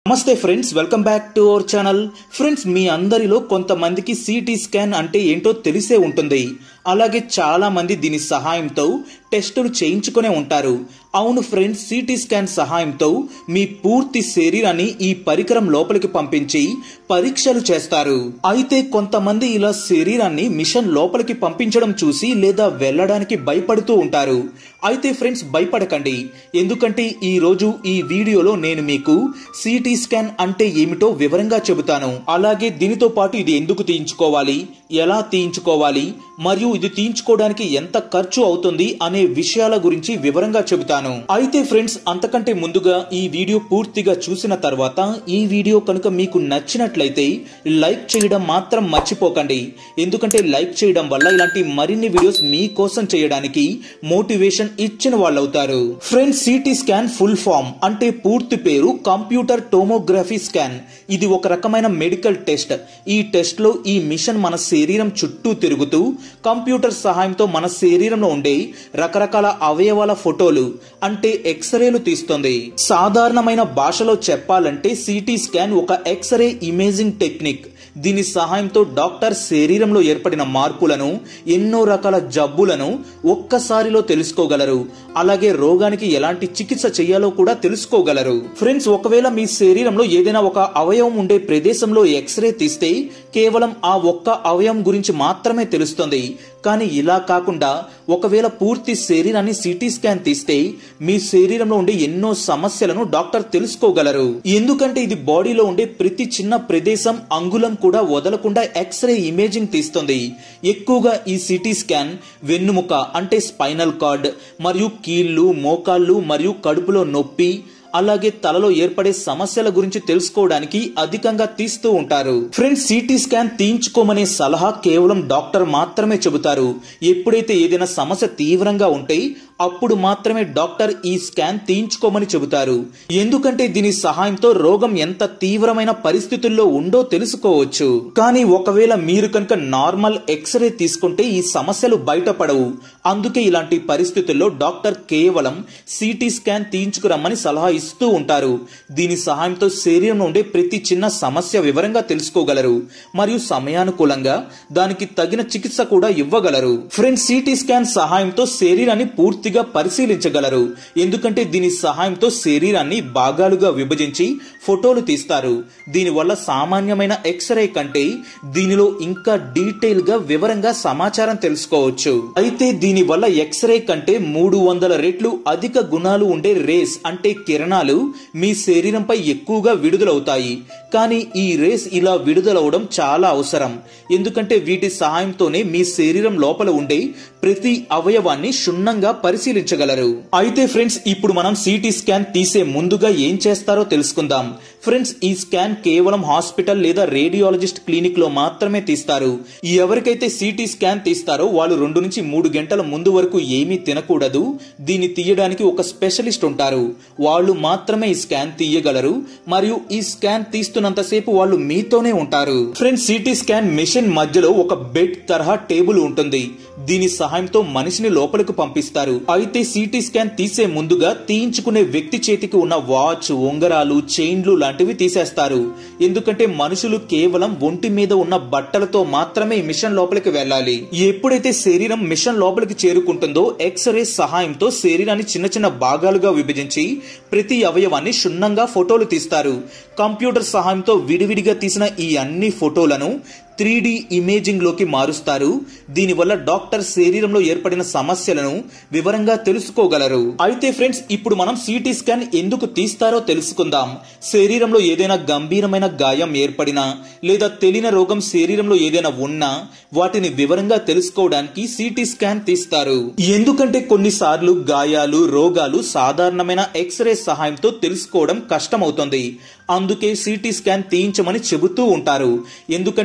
నమస్తే friends welcome back to our channel friends మీ అందరిలో కొంతమందికి సిటీ స్కాన్ అంటే ఏంటో తెలిసే ఉంటుంది అలాగే చాలా మంది దీని సహాయంతో టెస్టులు చేయించుకునే ఉంటారు అవును ఫ్రెండ్స్ సిటీ స్కాన్ సహాయంతో మీ పూర్తి శరీరాన్ని ఈ పరికరం లోపలికి పంపించి పరీక్షలు చేస్తారు అయితే కొంతమంది ఇలా శరీరాన్ని మిషన్ లోపలికి పంపించడం చూసి లేదా వెళ్ళడానికి భయపడుతూ ఉంటారు అయితే ఫ్రెండ్స్ భయపడకండి ఎందుకంటే ఈ రోజు ఈ వీడియోలో నేను మీకు సిటీ స్కాన్ అంటే ఏమిటో వివరంగా చెబుతాను అలాగే దీనితో పాటు ఇది ఎందుకు తీయించుకోవాలి ఎలా తీయించుకోవాలి మరియు ఇది తీయించుకోవడానికి ఎంత ఖర్చు అవుతుంది అనే విషయాల గురించి వివరంగా చెబుతాను అయితే ఫ్రెండ్స్ అంతకంటే ముందుగా ఈ వీడియో పూర్తిగా చూసిన తర్వాత ఈ వీడియో కనుక మీకు నచ్చినట్లయితే లైక్ చేయడం మాత్రం మర్చిపోకండి ఎందుకంటే లైక్ చేయడం వల్ల ఇలాంటి మరిన్ని వీడియోస్ మీకోసం చేయడానికి మోటివేషన్ ఇచ్చిన వాళ్ళు అవుతారు friends CT scan full form అంటే పూర్తి పేరు కంప్యూటర్ టోమోగ్రఫీ స్కాన్ ఇది ఒక రకమైన మెడికల్ టెస్ట్ ఈ టెస్ట్ లో ఈ మిషన్ మన శరీరం చుట్టూ తిరుగుతూ కంప్యూటర్ సహాయంతో మన శరీరంలో ఉండే రకరకాల అవయవాల ఫోటోలు అంటే ఎక్స్రేలు తీస్తుంది సాధారణమైన భాషలో చెప్పాలంటే సిటీ స్కాన్ ఒక ఎక్స్రే ఇమేజింగ్ టెక్నిక్ దీని సహాయంతో డాక్టర్ శరీరంలో ఏర్పడిన మార్పులను ఎన్నో రకాల జబ్బులను ఒక్కసారిలో తెలుసుకోగలరు అలాగే రోగానికి ఎలాంటి చికిత్స చేయాలో కూడా తెలుసుకోగలరు ఫ్రెండ్స్ ఒకవేళ మీ శరీరంలో ఏదైనా ఒక అవయవం ఉండే ప్రదేశంలో ఎక్స్రే తీస్తే కేవలం ఆ ఒక్క అవయవం గురించి మాత్రమే తెలుస్తుంది కానీ ఇలా కాకుండా ఒకవేళ పూర్తి శరీరాన్ని సిటీ స్కాన్ తీస్తే మీ శరీరంలో ఉండే ఎన్నో సమస్యలను డాక్టర్ తెలుసుకోగలరు ఎందుకంటే ఇది బాడీలో ఉండే ప్రతి చిన్న ప్రదేశం అంగుళం కూడా వదలకుండా ఎక్స్రే ఇమేజింగ్ తీస్తుంది ఎక్కువగా ఈ సిటీ స్కాన్ వెన్నుముక అంటే స్పైనల్ కార్డ్ మరియు కీళ్లు మోకాళ్ళు మరియు కడుపులో నొప్పి అలాగే తలలో ఏర్పడే సమస్యల గురించి తెలుసుకోవడానికి అధికంగా తీస్తూ ఉంటారు ఫ్రెండ్స్ సిటీ స్కాన్ తీయించుకోమనే సలహా కేవలం డాక్టర్ మాత్రమే చెబుతారు ఎప్పుడైతే ఏదైనా సమస్య తీవ్రంగా ఉంటే అప్పుడు మాత్రమే డాక్టర్ ఈ స్కాన్ తీయించుకోమని చెబుతారు ఎందుకంటే దీని సహాయంతో రోగం ఎంత తీవ్రమైన పరిస్థితుల్లో ఉందో తెలుసుకోవచ్చు కానీ ఒకవేళ మీరు కనుక నార్మల్ ఎక్స్రే తీసుకుంటే ఈ సమస్యలు బయటపడవు అందుకే ఇలాంటి పరిస్థితుల్లో డాక్టర్ కేవలం సిటీ స్కాన్ తీయించుకురమ్మని సలహా ఇస్తూ ఉంటారు దీని సహాయంతో శరీరంలో ఉండే ప్రతి చిన్న సమస్య వివరంగా తెలుసుకోగలరు మరియు సమయానుకూలంగా దానికి తగిన చికిత్స కూడా ఇవ్వగలరు ఫ్రెండ్స్ సిటీ స్కాన్ సహాయంతో శరీరాన్ని పూర్తిగా పరిశీలించగలరు ఎందుకంటే దీని సహాయంతో శరీరాన్ని భాగాలుగా విభజించి ఫోటోలు తీస్తారు దీనివల్ల సామాన్యమైన ఎక్స్రే కంటే దీనిలో ఇంకా డీటెయిల్ గా వివరంగా సమాచారం తెలుసుకోవచ్చు అయితే దీని వల్ల ఎక్స్రే కంటే మూడు వందల రెట్లు అధిక గుణాలు ఉండే రేస్ అంటే కిరణాలు మీ శరీరంపై ఎక్కువగా విడుదలవుతాయి కానీ ఈ రేస్ ఇలా విడుదలవడం చాలా అవసరం ఎందుకంటే వీటి సహాయంతోనే మీ శరీరం లోపల ఉండే ప్రతి అవయవాన్ని క్షుణ్ణంగా పరిశీలించగలరు అయితే ఫ్రెండ్స్ ఇప్పుడు మనం సిటీ స్కాన్ తీసే ముందుగా ఏం చేస్తారో తెలుసుకుందాం ఫ్రెండ్స్ ఈ స్కాన్ కేవలం హాస్పిటల్ లేదా రేడియాలజిస్ట్ క్లినిక్ లో మాత్రమే తీస్తారు ఎవరికైతే సిటీ స్కాన్ తీస్తారో వాళ్ళు రెండు నుంచి మూడు గంటల ముందు వరకు ఏమీ తినకూడదు దీన్ని తీయడానికి ఒక స్పెషలిస్ట్ ఉంటారు వాళ్ళు మాత్రమే ఈ స్కాన్ తీయగలరు మరియు ఈ స్కాన్ తీస్తున్నంతసేపు వాళ్ళు మీతోనే ఉంటారు ఫ్రెండ్స్ సిటీ స్కాన్ మిషన్ మధ్యలో ఒక బెడ్ తరహా టేబుల్ ఉంటుంది దీని సహాయంతో మనిషిని లోపలికి పంపిస్తారు అయితే సిటీ స్కాన్ తీసే ముందుగా తీయించుకునే వ్యక్తి చేతికి ఉన్న వాచ్ ఉంగరాలు చైన్లు లాంటివి తీసేస్తారు ఎందుకంటే మనుషులు కేవలం ఒంటి మీద ఉన్న బట్టలతో మాత్రమే ఈ మిషన్ లోపలికి వెళ్ళాలి ఎప్పుడైతే శరీరం మిషన్ లోపలికి చేరుకుంటుందో ఎక్స్రే సహాయంతో శరీరాన్ని చిన్న చిన్న భాగాలుగా విభజించి ప్రతి అవయవాన్ని క్షుణ్ణంగా ఫోటోలు తీస్తారు కంప్యూటర్ సహాయంతో విడివిడిగా తీసిన ఈ అన్ని ఫోటోలను త్రీ డి ఇమేజింగ్ లోకి మారుస్తారు దీనివల్ల డాక్టర్ శరీరంలో ఏర్పడిన సమస్యలను వివరంగా తెలుసుకోగలరు అయితే ఫ్రెండ్స్ ఇప్పుడు మనం సిటీ స్కాన్ ఎందుకు తీస్తారో తెలుసుకుందాం శరీరంలో ఏదైనా గంభీరమైన గాయం ఏర్పడినా లేదా తెలియని రోగం శరీరంలో ఏదైనా ఉన్నా వాటిని వివరంగా తెలుసుకోవడానికి సిటీ స్కాన్ తీస్తారు ఎందుకంటే కొన్నిసార్లు గాయాలు రోగాలు సాధారణమైన ఎక్స్రే సహాయంతో తెలుసుకోవడం కష్టమవుతుంది అందుకే సిటీ స్కాన్ తీయించమని చెబుతూ ఉంటారు ఎందుకంటే ఈ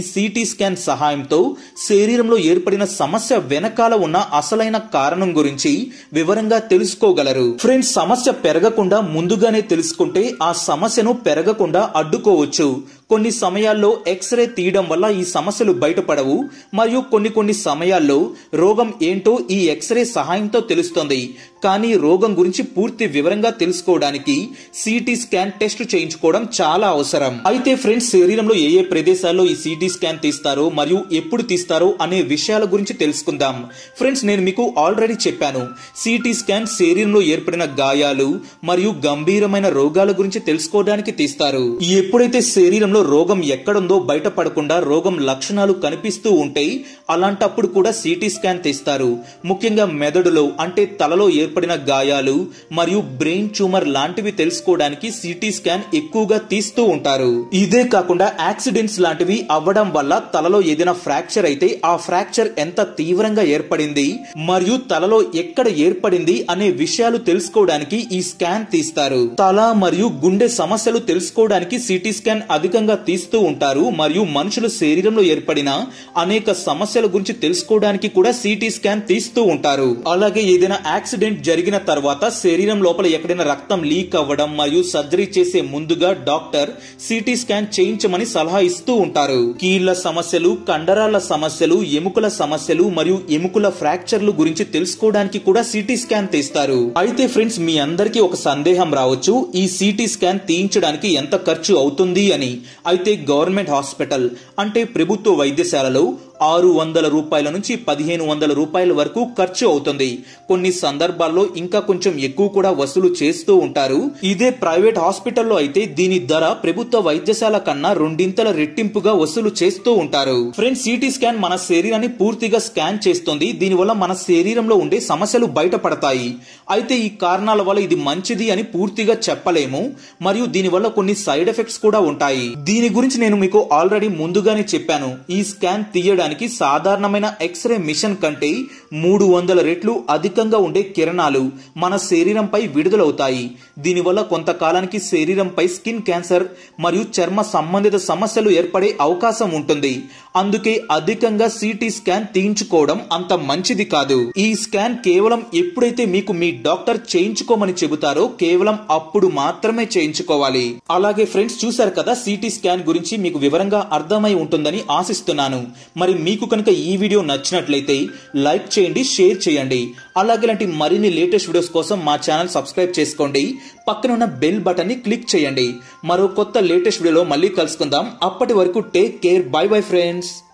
సిటీ స్కాన్ సహాయంతో శరీరంలో ఏర్పడిన సమస్య వెనకాల ఉన్న అసలైన కారణం గురించి వివరంగా తెలుసుకోగలరు ఫ్రెండ్స్ సమస్య పెరగకుండా ముందుగానే తెలుసుకుంటే ఆ సమస్యను పెరగకుండా అడ్డుకోవచ్చు కొన్ని సమయాల్లో ఎక్స్రే తీయడం వల్ల ఈ సమస్యలు బయటపడవు మరియు కొన్ని కొన్ని సమయాల్లో రోగం ఏంటో ఈ ఎక్స్రే సహాయంతో తెలుస్తుంది కానీ రోగం గురించి పూర్తి వివరంగా తెలుసుకోవడానికి సిటీ స్కాన్ టెస్ట్ చేయించుకోవడం చాలా అవసరం అయితే ఫ్రెండ్స్ శరీరంలో ఏ ఏ ప్రదేశాల్లో ఈ సిటీ స్కాన్ తీస్తారో మరియు ఎప్పుడు తీస్తారో అనే విషయాల గురించి తెలుసుకుందాం ఫ్రెండ్స్ నేను మీకు ఆల్రెడీ చెప్పాను సిటీ స్కాన్ శరీరంలో ఏర్పడిన గాయాలు మరియు గంభీరమైన రోగాల గురించి తెలుసుకోవడానికి తీస్తారు ఎప్పుడైతే శరీరంలో రోగం ఎక్కడుందో బయటపడకుండా రోగం లక్షణాలు కనిపిస్తూ ఉంటాయి అలాంటప్పుడు కూడా సిటీ స్కాన్ తీస్తారు ముఖ్యంగా మెదడులో అంటే తలలో ఏర్పడిన గాయాలు మరియు బ్రెయిన్ ట్యూమర్ లాంటివి తెలుసుకోవడానికి సిటీ స్కాన్ ఎక్కువగా తీస్తూ ఉంటారు ఇదే కాకుండా యాక్సిడెంట్స్ లాంటివి అవ్వడం వల్ల తలలో ఏదైనా ఫ్రాక్చర్ అయితే ఆ ఫ్రాక్చర్ ఎంత తీవ్రంగా ఏర్పడింది మరియు తలలో ఎక్కడ ఏర్పడింది అనే విషయాలు తెలుసుకోవడానికి ఈ స్కాన్ తీస్తారు తల మరియు గుండె సమస్యలు తెలుసుకోవడానికి సిటీ స్కాన్ అధికంగా తీస్తూ ఉంటారు మరియు మనుషుల శరీరంలో ఏర్పడిన అనేక సమస్యల గురించి తెలుసుకోవడానికి కూడా సిటీ స్కాన్ తీస్తూ ఉంటారు అలాగే ఏదైనా యాక్సిడెంట్ జరిగిన తర్వాత శరీరం లోపల ఎక్కడైనా రక్తం లీక్ అవ్వడం మరియు సర్జరీ చేసే ముందుగా డాక్టర్ సిటీ స్కాన్ చేయించమని సలహా ఇస్తూ ఉంటారు కీళ్ల సమస్యలు కండరాల సమస్యలు ఎముకల సమస్యలు మరియు ఎముకల ఫ్రాక్చర్లు గురించి తెలుసుకోవడానికి కూడా సిటీ స్కాన్ తీస్తారు అయితే ఫ్రెండ్స్ మీ అందరికీ ఒక సందేహం రావచ్చు ఈ సిటీ స్కాన్ తీయించడానికి ఎంత ఖర్చు అవుతుంది అని అయితే గవర్నమెంట్ హాస్పిటల్ అంటే ప్రభుత్వ వైద్యశాలలో ఆరు వందల రూపాయల నుంచి పదిహేను వందల రూపాయల వరకు ఖర్చు అవుతుంది కొన్ని సందర్భాల్లో ఇంకా కొంచెం ఎక్కువ కూడా వసూలు చేస్తూ ఉంటారు ఇదే ప్రైవేట్ హాస్పిటల్లో అయితే దీని ధర ప్రభుత్వ వైద్యశాల కన్నా రెండింతల రెట్టింపుగా వసూలు చేస్తూ ఉంటారు ఫ్రెండ్స్ సిటీ స్కాన్ మన శరీరాన్ని పూర్తిగా స్కాన్ చేస్తుంది దీనివల్ల మన శరీరంలో ఉండే సమస్యలు బయటపడతాయి అయితే ఈ కారణాల వల్ల ఇది మంచిది అని పూర్తిగా చెప్పలేము మరియు దీనివల్ల కొన్ని సైడ్ ఎఫెక్ట్స్ కూడా ఉంటాయి దీని గురించి నేను మీకు ఆల్రెడీ ముందుగానే చెప్పాను ఈ స్కాన్ తీయడానికి చేయడానికి సాధారణమైన ఎక్స్రే మిషన్ కంటే మూడు వందల రెట్లు అధికంగా ఉండే కిరణాలు మన శరీరంపై విడుదలవుతాయి దీనివల్ల కొంతకాలానికి శరీరంపై స్కిన్ క్యాన్సర్ మరియు చర్మ సంబంధిత సమస్యలు ఏర్పడే అవకాశం ఉంటుంది అందుకే అధికంగా సిటీ స్కాన్ తీయించుకోవడం అంత మంచిది కాదు ఈ స్కాన్ కేవలం ఎప్పుడైతే మీకు మీ డాక్టర్ చేయించుకోమని చెబుతారో కేవలం అప్పుడు మాత్రమే చేయించుకోవాలి అలాగే ఫ్రెండ్స్ చూశారు కదా సిటీ స్కాన్ గురించి మీకు వివరంగా అర్థమై ఉంటుందని ఆశిస్తున్నాను మరి మీకు కనుక ఈ వీడియో నచ్చినట్లయితే లైక్ చేయండి షేర్ చేయండి అలాగే ఇలాంటి మరిన్ని లేటెస్ట్ వీడియోస్ కోసం మా ఛానల్ సబ్స్క్రైబ్ చేసుకోండి పక్కన ఉన్న బెల్ బటన్ ని క్లిక్ చేయండి మరో కొత్త లేటెస్ట్ వీడియోలో మళ్ళీ కలుసుకుందాం అప్పటి వరకు take care bye bye friends